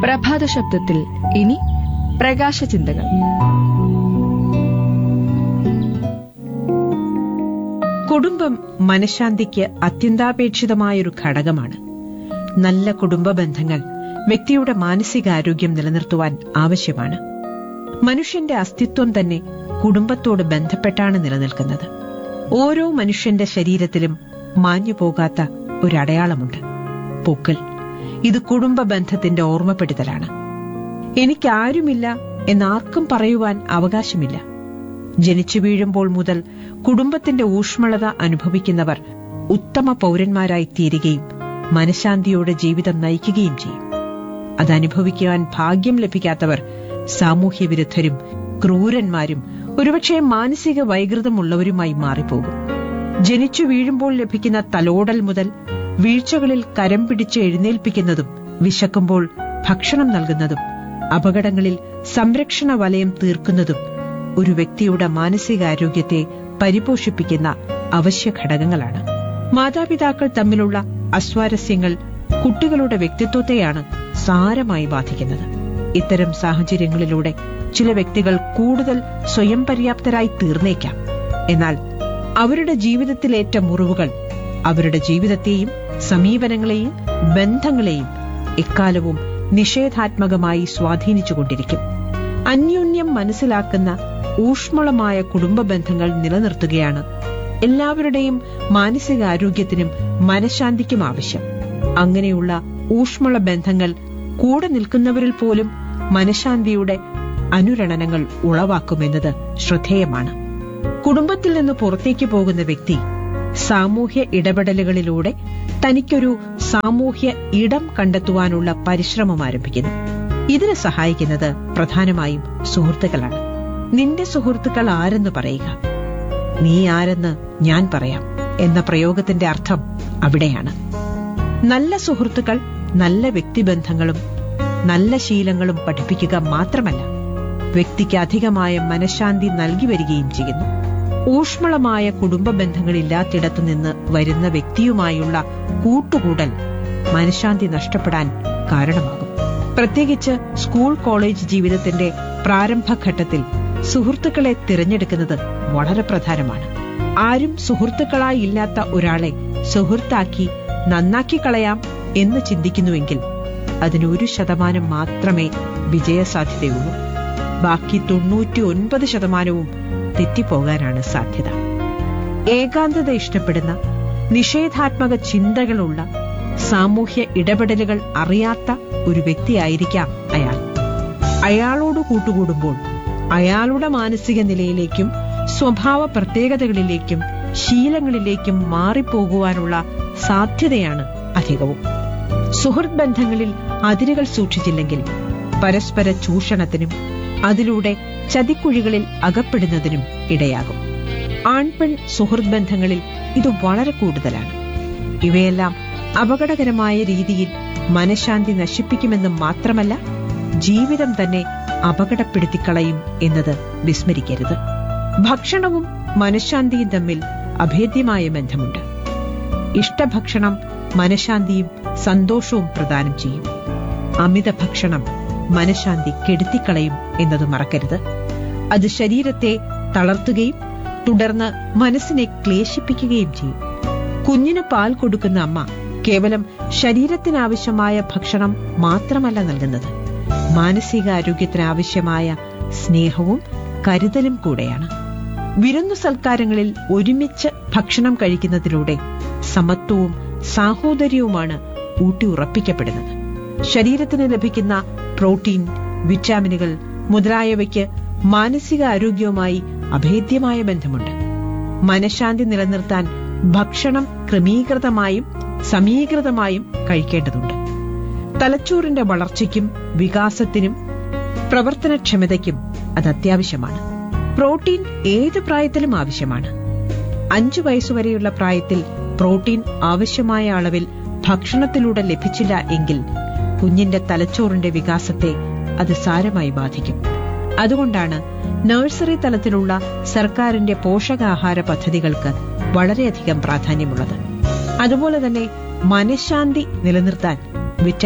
പ്രഭാത ശബ്ദത്തിൽ ഇനി പ്രകാശ ചിന്തകൾ കുടുംബം മനഃശാന്തിക്ക് അത്യന്താപേക്ഷിതമായൊരു ഘടകമാണ് നല്ല കുടുംബ ബന്ധങ്ങൾ വ്യക്തിയുടെ മാനസികാരോഗ്യം നിലനിർത്തുവാൻ ആവശ്യമാണ് മനുഷ്യന്റെ അസ്തിത്വം തന്നെ കുടുംബത്തോട് ബന്ധപ്പെട്ടാണ് നിലനിൽക്കുന്നത് ഓരോ മനുഷ്യന്റെ ശരീരത്തിലും മാഞ്ഞു പോകാത്ത ഒരു അടയാളമുണ്ട് പൂക്കൾ ഇത് കുടുംബ ബന്ധത്തിന്റെ ഓർമ്മപ്പെടുത്തലാണ് എനിക്കാരുമില്ല എന്നാർക്കും പറയുവാൻ അവകാശമില്ല ജനിച്ചു വീഴുമ്പോൾ മുതൽ കുടുംബത്തിന്റെ ഊഷ്മളത അനുഭവിക്കുന്നവർ ഉത്തമ പൗരന്മാരായി തീരുകയും മനഃശാന്തിയോടെ ജീവിതം നയിക്കുകയും ചെയ്യും അതനുഭവിക്കുവാൻ ഭാഗ്യം ലഭിക്കാത്തവർ സാമൂഹ്യ വിരുദ്ധരും ക്രൂരന്മാരും ഒരുപക്ഷെ മാനസിക വൈകൃതമുള്ളവരുമായി മാറിപ്പോകും ജനിച്ചു വീഴുമ്പോൾ ലഭിക്കുന്ന തലോടൽ മുതൽ വീഴ്ചകളിൽ കരം പിടിച്ച് എഴുന്നേൽപ്പിക്കുന്നതും വിശക്കുമ്പോൾ ഭക്ഷണം നൽകുന്നതും അപകടങ്ങളിൽ സംരക്ഷണ വലയം തീർക്കുന്നതും ഒരു വ്യക്തിയുടെ മാനസികാരോഗ്യത്തെ പരിപോഷിപ്പിക്കുന്ന അവശ്യ ഘടകങ്ങളാണ് മാതാപിതാക്കൾ തമ്മിലുള്ള അസ്വാരസ്യങ്ങൾ കുട്ടികളുടെ വ്യക്തിത്വത്തെയാണ് സാരമായി ബാധിക്കുന്നത് ഇത്തരം സാഹചര്യങ്ങളിലൂടെ ചില വ്യക്തികൾ കൂടുതൽ സ്വയം പര്യാപ്തരായി തീർന്നേക്കാം എന്നാൽ അവരുടെ ജീവിതത്തിലേറ്റ മുറിവുകൾ അവരുടെ ജീവിതത്തെയും സമീപനങ്ങളെയും ബന്ധങ്ങളെയും എക്കാലവും നിഷേധാത്മകമായി സ്വാധീനിച്ചുകൊണ്ടിരിക്കും അന്യോന്യം മനസ്സിലാക്കുന്ന ഊഷ്മളമായ കുടുംബ ബന്ധങ്ങൾ നിലനിർത്തുകയാണ് എല്ലാവരുടെയും മാനസികാരോഗ്യത്തിനും മനഃശാന്തിക്കും ആവശ്യം അങ്ങനെയുള്ള ഊഷ്മള ബന്ധങ്ങൾ കൂടെ നിൽക്കുന്നവരിൽ പോലും മനഃശാന്തിയുടെ അനുരണനങ്ങൾ ഉളവാക്കുമെന്നത് ശ്രദ്ധേയമാണ് കുടുംബത്തിൽ നിന്ന് പുറത്തേക്ക് പോകുന്ന വ്യക്തി സാമൂഹ്യ ഇടപെടലുകളിലൂടെ തനിക്കൊരു സാമൂഹ്യ ഇടം കണ്ടെത്തുവാനുള്ള പരിശ്രമം ആരംഭിക്കുന്നു ഇതിന് സഹായിക്കുന്നത് പ്രധാനമായും സുഹൃത്തുക്കളാണ് നിന്റെ സുഹൃത്തുക്കൾ ആരെന്ന് പറയുക നീ ആരെന്ന് ഞാൻ പറയാം എന്ന പ്രയോഗത്തിന്റെ അർത്ഥം അവിടെയാണ് നല്ല സുഹൃത്തുക്കൾ നല്ല വ്യക്തിബന്ധങ്ങളും നല്ല ശീലങ്ങളും പഠിപ്പിക്കുക മാത്രമല്ല വ്യക്തിക്ക് അധികമായ മനഃശാന്തി നൽകി വരികയും ചെയ്യുന്നു ഊഷ്മളമായ കുടുംബ ബന്ധങ്ങളില്ലാത്തിടത്തു നിന്ന് വരുന്ന വ്യക്തിയുമായുള്ള കൂട്ടുകൂടൽ മനഃശാന്തി നഷ്ടപ്പെടാൻ കാരണമാകും പ്രത്യേകിച്ച് സ്കൂൾ കോളേജ് ജീവിതത്തിന്റെ പ്രാരംഭഘട്ടത്തിൽ സുഹൃത്തുക്കളെ തിരഞ്ഞെടുക്കുന്നത് വളരെ പ്രധാനമാണ് ആരും സുഹൃത്തുക്കളായി ഇല്ലാത്ത ഒരാളെ സുഹൃത്താക്കി നന്നാക്കി കളയാം എന്ന് ചിന്തിക്കുന്നുവെങ്കിൽ അതിന് ഒരു ശതമാനം മാത്രമേ വിജയസാധ്യതയുള്ളൂ ബാക്കി തൊണ്ണൂറ്റി ഒൻപത് ശതമാനവും തെറ്റിപ്പോകാനാണ് സാധ്യത ഏകാന്തത ഇഷ്ടപ്പെടുന്ന നിഷേധാത്മക ചിന്തകളുള്ള സാമൂഹ്യ ഇടപെടലുകൾ അറിയാത്ത ഒരു വ്യക്തിയായിരിക്കാം അയാൾ അയാളോട് കൂട്ടുകൂടുമ്പോൾ അയാളുടെ മാനസിക നിലയിലേക്കും സ്വഭാവ പ്രത്യേകതകളിലേക്കും ശീലങ്ങളിലേക്കും മാറിപ്പോകുവാനുള്ള സാധ്യതയാണ് അധികവും സുഹൃത്ത് ബന്ധങ്ങളിൽ അതിരുകൾ സൂക്ഷിച്ചില്ലെങ്കിൽ പരസ്പര ചൂഷണത്തിനും അതിലൂടെ ചതിക്കുഴികളിൽ അകപ്പെടുന്നതിനും ഇടയാകും ആൺപെൺ സുഹൃത്ത് ബന്ധങ്ങളിൽ ഇത് വളരെ കൂടുതലാണ് ഇവയെല്ലാം അപകടകരമായ രീതിയിൽ മനഃശാന്തി നശിപ്പിക്കുമെന്ന് മാത്രമല്ല ജീവിതം തന്നെ അപകടപ്പെടുത്തിക്കളയും എന്നത് വിസ്മരിക്കരുത് ഭക്ഷണവും മനഃശാന്തിയും തമ്മിൽ അഭേദ്യമായ ബന്ധമുണ്ട് ഇഷ്ടഭക്ഷണം മനഃശാന്തിയും സന്തോഷവും പ്രദാനം ചെയ്യും അമിത ഭക്ഷണം മനഃശാന്തി കെടുത്തിക്കളയും എന്നത് മറക്കരുത് അത് ശരീരത്തെ തളർത്തുകയും തുടർന്ന് മനസ്സിനെ ക്ലേശിപ്പിക്കുകയും ചെയ്യും കുഞ്ഞിന് പാൽ കൊടുക്കുന്ന അമ്മ കേവലം ശരീരത്തിനാവശ്യമായ ഭക്ഷണം മാത്രമല്ല നൽകുന്നത് മാനസികാരോഗ്യത്തിനാവശ്യമായ സ്നേഹവും കരുതലും കൂടെയാണ് വിരുന്നു സൽക്കാരങ്ങളിൽ ഒരുമിച്ച് ഭക്ഷണം കഴിക്കുന്നതിലൂടെ സമത്വവും സാഹോദര്യവുമാണ് ഊട്ടിയുറപ്പിക്കപ്പെടുന്നത് ശരീരത്തിന് ലഭിക്കുന്ന പ്രോട്ടീൻ വിറ്റാമിനുകൾ മുതലായവയ്ക്ക് മാനസിക ആരോഗ്യവുമായി അഭേദ്യമായ ബന്ധമുണ്ട് മനഃശാന്തി നിലനിർത്താൻ ഭക്ഷണം ക്രമീകൃതമായും സമീകൃതമായും കഴിക്കേണ്ടതുണ്ട് തലച്ചോറിന്റെ വളർച്ചയ്ക്കും വികാസത്തിനും പ്രവർത്തനക്ഷമതയ്ക്കും അത് അത്യാവശ്യമാണ് പ്രോട്ടീൻ ഏത് പ്രായത്തിലും ആവശ്യമാണ് അഞ്ചു വയസ്സുവരെയുള്ള പ്രായത്തിൽ പ്രോട്ടീൻ ആവശ്യമായ അളവിൽ ഭക്ഷണത്തിലൂടെ ലഭിച്ചില്ല എങ്കിൽ കുഞ്ഞിന്റെ തലച്ചോറിന്റെ വികാസത്തെ അത് സാരമായി ബാധിക്കും അതുകൊണ്ടാണ് നഴ്സറി തലത്തിലുള്ള സർക്കാരിന്റെ പോഷകാഹാര പദ്ധതികൾക്ക് വളരെയധികം പ്രാധാന്യമുള്ളത് അതുപോലെ തന്നെ മനഃശാന്തി നിലനിർത്താൻ